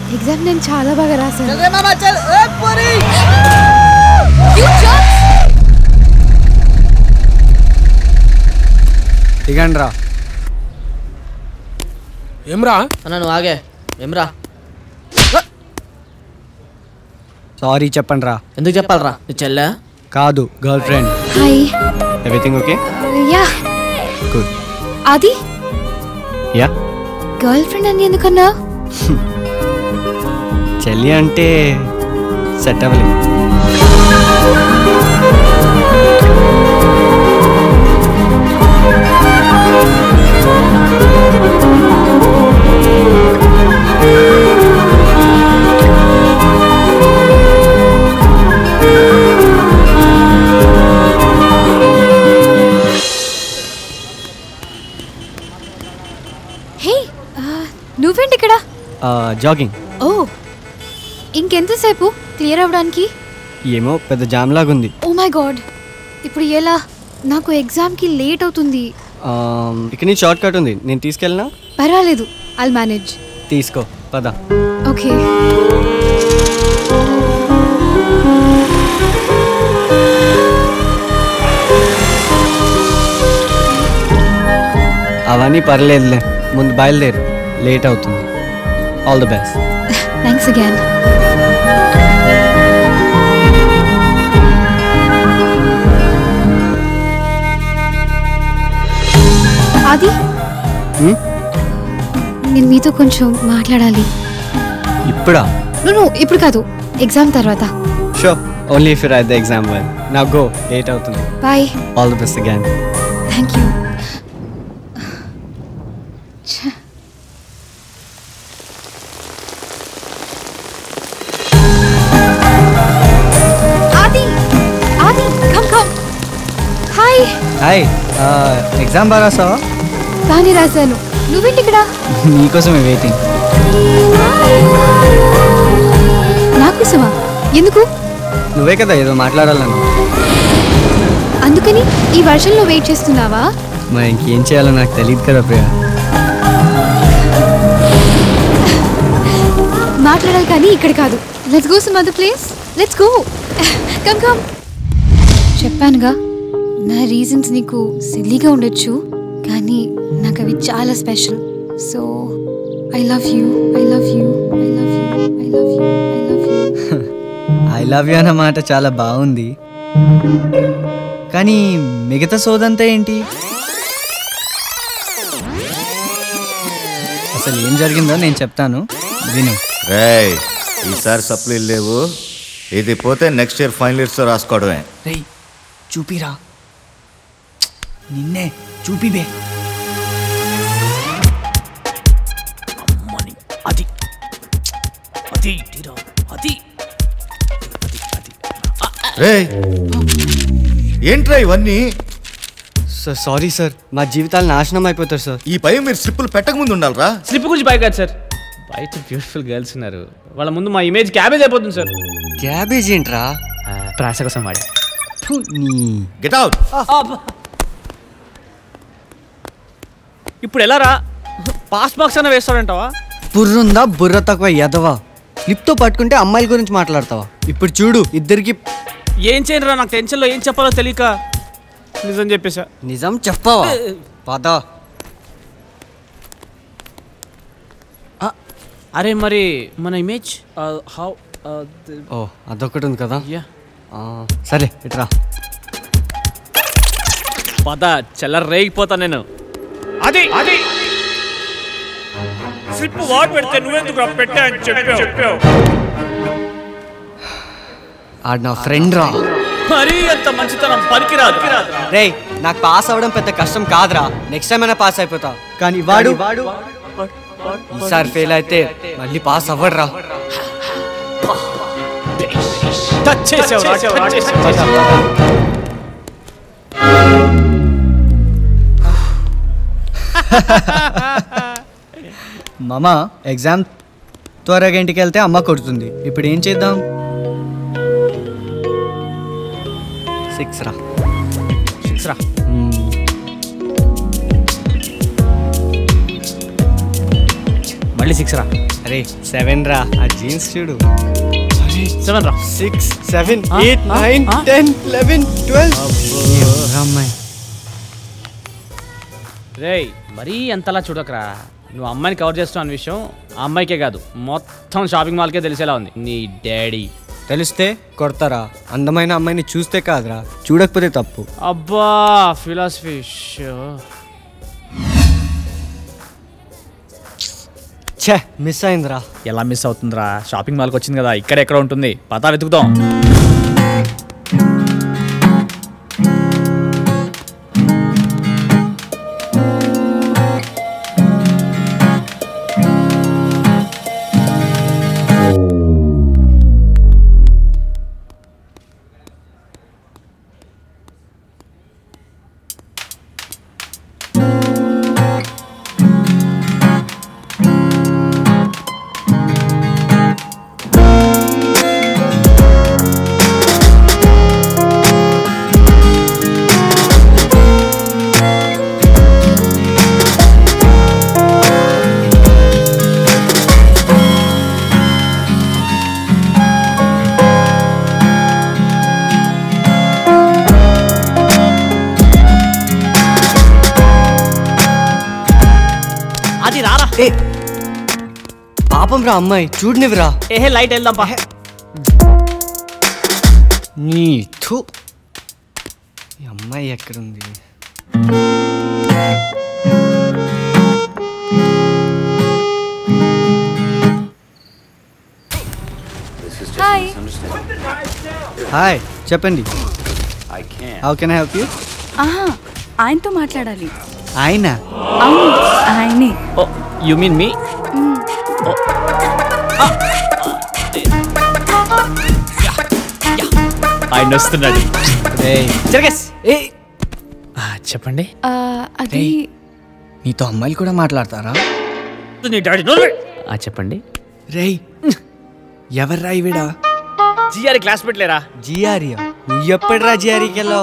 Exam నేను చాలా బాగా రాశాను దిగండి రా ఏమ్రా అన్న నువ్వు ఆగే ఏమ్రా సారీ చెప్పండి రా ఎందుకు చెప్పాలరా నీ చెల్లె కాదు girlfriend hi everything okay ya good అది యా గర్ల్ ఫ్రెండ్ అని ఎందుకన్నా చెల్లి అంటే సెట్ అవ్వలేదు హే నువ్వేంటి ఇక్కడ జాగింగ్ ఓ ఇంకెంతసేపు క్లియర్ అవ్వడానికి ఏమో పెద్ద జామ్ లాగా ఉంది ఓ మై గాడ్ ఇప్పుడు ఎలా నాకు ఎగ్జామ్కి లేట్ అవుతుంది ఇక్కడ నుంచి షార్ట్ కట్ ఉంది నేను తీసుకెళ్ళినా పర్వాలేదు ఐల్ మేనేజ్ తీసుకో పద ఓకే అవన్నీ పర్లేదులే ముందు బయలుదేరు లేట్ అవుతుంది all the best thanks again అది నేను మీతో కొంచెం మాట్లాడాలి ఇప్పుడా నువ్వు ఇప్పుడు కాదు ఎగ్జామ్ తర్వాత show only if write the exam well నా గో లేట్ అవుతుంది bye all the best again thank you Adi Adi come come hi hi exam బాగా రాసావా బాగానే రాశాను నువ్వేంటి ఇక్కడ నీకోసమే వెయిటింగ్ నాకోసమా ఎందుకు నువ్వే కదా ఏదో మాట్లాడాలను అందుకని ఈ వర్షంలో వెయిట్ చేస్తున్నావా మరి ఇంకేం చేయాలో నాకు తెలియదు కదా ప్రియా మాట్లాడాలి కానీ ఇక్కడ కాదు let's go some other place let's go come come చెప్పానుగా నా రీజన్స్ నీకు సిల్లీగా ఉండొచ్చు కానీ నాకు అవి చాలా special so I love you I love you I love you I love you I love you I love you అన్న మాట చాలా బాగుంది కానీ మిగతా సోదంతా ఏంటి అసలు ఏం జరిగిందో నేను చెప్తాను విను రేయ్ ఈసారి సప్లీలు లేవు ఇది పోతే నెక్స్ట్ ఇయర్ ఫైనల్ ఇయర్స్ రాసుకోవడమే రేయ్ చూపిరా నిన్నే చూపిబే అది అది అది రేయ్ ఏంట్రా ఇవన్నీ సార్ సారీ సార్ మా జీవితాలు నాశనం అయిపోతారు సార్ ఈ భయం మీరు స్లిప్పులు పెట్టక ముందు ఉండాలిరా స్లిప్ గురించి పై కాదు సార్ బయట బ్యూటిఫుల్ గర్ల్స్ ఉన్నారు వాళ్ళ ముందు మా ఇమేజ్ క్యాబేజ్ అయిపోతుంది సార్ క్యాబేజ్ ఏంట్రా ప్రాస కోసం వాడే ఫు, నీ గెట్ అవుట్ ఇప్పుడు ఎలా రా పాస్ బాక్స్ అన్న వేస్తాడంటావా బుర్రుందా బుర్ర తక్కువ ఎదవా లిప్తో పట్టుకుంటే అమ్మాయిల గురించి మాట్లాడతావా ఇప్పుడు చూడు ఇద్దరికి ఏం చేయనురా నాకు టెన్షన్లో ఏం చెప్పాలో తెలియక నిజం చెప్పేశా నిజం చెప్పవా పద అరే మరి మన ఇమేజ్ హౌ ఓ అదొకటి ఉంది కదా యా ఆ, సరే ఇట్రా పద చెల్ల రేగిపోతా నేను అది అది స్లిప్ వాడు పెడితే నువ్వెందుకు పెట్టా అని చెప్పావు ఆడు నా ఫ్రెండ్ రా మరీ అంత మంచితనం పనికిరాదు రే నాకు పాస్ అవ్వడం పెద్ద కష్టం కాదురా నెక్స్ట్ టైం అయినా పాస్ అయిపోతా కానీ వాడు వాడు ఈసారి ఫెయిల్ అయితే మళ్ళీ పాస్ అవ్వడురా టచ్ చేసావు టచ్ చేసావు మామ ఎగ్జామ్ త్వరగా ఇంటికి వెళ్తే అమ్మ కొడుతుంది ఇప్పుడు ఏం చేద్దాం సిక్స్ రా సిక్స్ రా మళ్ళీ సిక్స్ రా అరే సెవెన్ రా ఆ జీన్స్ చూడు సెవెన్ రా సిక్స్ సెవెన్ ఆ, ఎయిట్ ఆ, నైన్ ఆ. టెన్ లెవెన్ ట్వెల్వ్ అమ్మాయి రేయ్ మరీ ఎంతలా చూడకరా నువ్వు అమ్మాయిని కవర్ చేస్తున్నావు అనే విషయం ఆ అమ్మాయికే కాదు మొత్తం షాపింగ్ మాల్కే తెలిసేలా ఉంది నీ డాడీ తెలిస్తే కొడతారా అందమైన అమ్మాయిని చూస్తే కాదురా చూడకపోతే తప్పు అబ్బా ఫిలాసఫీ ఛే మిస్ అయిందిరా ఎలా మిస్ అవుతుందిరా షాపింగ్ మాల్కి వచ్చింది కదా ఇక్కడ ఎక్కడ ఉంటుంది పతా వెతుకుదాం అది రారా ఏ పాపం రా అమ్మాయి చూడనివిరా ఏహే లైట్ వెళ్దాం పా నీ థు ఈ అమ్మాయి ఎక్కడుంది హాయ్ హాయ్ చెప్పండి how can I help you ఆహా ఆయనతో మాట్లాడాలి ఆయన అవును ఆయనే ఓ యు మీన్ మీ ఆయన వస్తున్నాడు జరగస్ ఏ ఆ, చెప్పండి ఆ, అది నీతో అమ్మాయిలు కూడా మాట్లాడతారా నీ డాడీ ఆ చెప్పండి రేయ్ ఎవర్రా ఇవిడా జిఆర్ క్లాస్ పెట్టలేరా జిఆర్యా నువ్వు ఎప్పుడురా జిఆర్కి వెళ్ళావు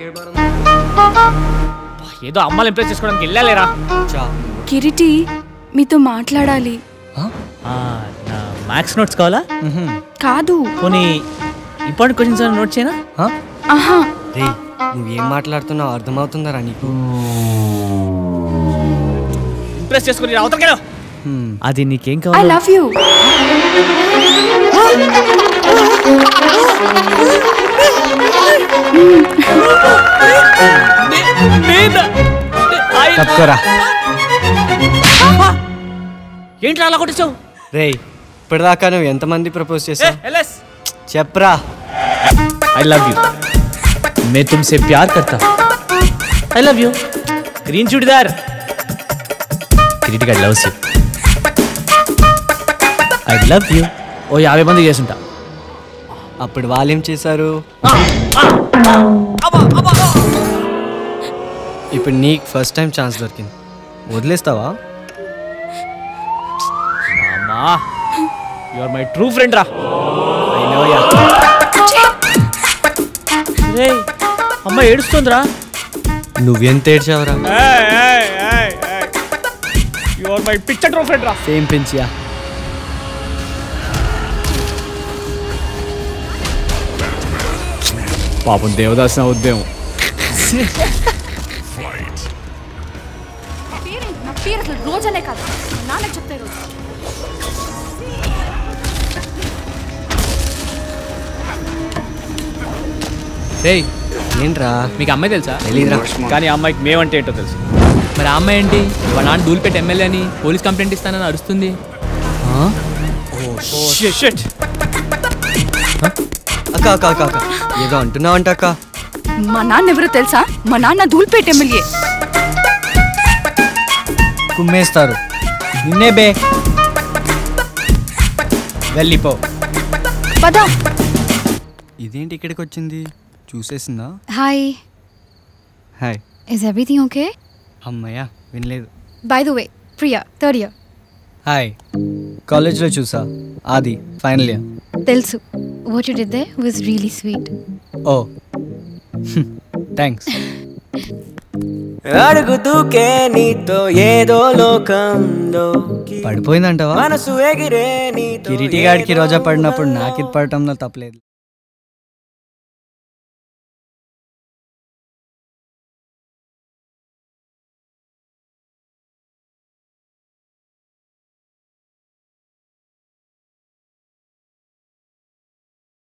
ఏదో అమ్మాయిలు ఇంప్రెస్ చేసుకోవడానికి వెళ్ళాలేరా చా కిరీటి మీతో మాట్లాడాలి ఆ, నా మ్యాథ్స్ నోట్స్ కావాలా కాదు పోనీ ఇంపార్టెంట్ క్వశ్చన్స్ నోట్ చేయనా ఆహా రే నువ్వేం మాట్లాడుతున్నావు అర్థమవుతుందరా నీకు ఇంప్రెస్ చేసుకుని అవతలకెళ్ళు హ్మ్. అది నీకేం ఐ కావాలి లవ్ యూ తప్పుకోరా ఏంట్రా అలా కొట్టేసావు రేయ్ ఇప్పటిదాకా నువ్వు ఎంతమంది ప్రపోజ్ చేసావు ఎల్ఎస్ చెప్పరా आई लव यू मैं तुमसे प्यार करता I love you green churidar critical loves you I love you ఓ యాభై మంది చేసుంటా అప్పుడు వాళ్ళేం చేశారు ఇప్పుడు నీకు ఫస్ట్ టైం ఛాన్స్ దొరికింది వదిలేస్తావా అమ్మా you are my true friend రా అయినవయ్యా రే అమ్మ ఏడుస్తుందిరా నువ్వెంత ఏడ్చావురా you are my picture true friend రా సేమ్ పెంచియా పాపం దేవదాస్ ఉద్యమం నా పేరు అసలు రోజనే కాదు మా నాన్న చెప్తే రోజు రేయ్ ఏంట్రా మీకు అమ్మాయి తెలుసా తెలీదురా కానీ ఆ అమ్మాయికి మేమంటే ఏంటో తెలుసు మరి ఆ అమ్మాయి ఏంటి వాళ్ళ నాన్న డూల్పేట ఎమ్మెల్యే అని పోలీస్ కంప్లైంట్ ఇస్తానని అరుస్తుంది షిట్ అక్క అక్క అక్క అక్క ఏదో అంటున్నావంట అక్క మా నాన్న ఎవరో తెలుసా మా నాన్న ధూల్పేట ఎమ్మెల్యే కుమ్మేస్తారు నిన్నే బే వెళ్ళిపో పదా ఇదేంటి ఇక్కడికి వచ్చింది చూసేసిందా hi hi is everything okay అమ్మయ్యా వినలేదు by the way Priya third year hi కాలేజ్లో చూసా ఆది ఫైనల్ ఇయర్ తెలుసు what you did they was really sweet oh thanks అడుగు దూకే నీతో ఏదో లోకంలో పడిపోయిందంటవా మనసు ఎగిరే నీతో కిరీటి గాడికి రోజా పడినప్పుడు నాకు ఇది పడటంలో తప్పలేదు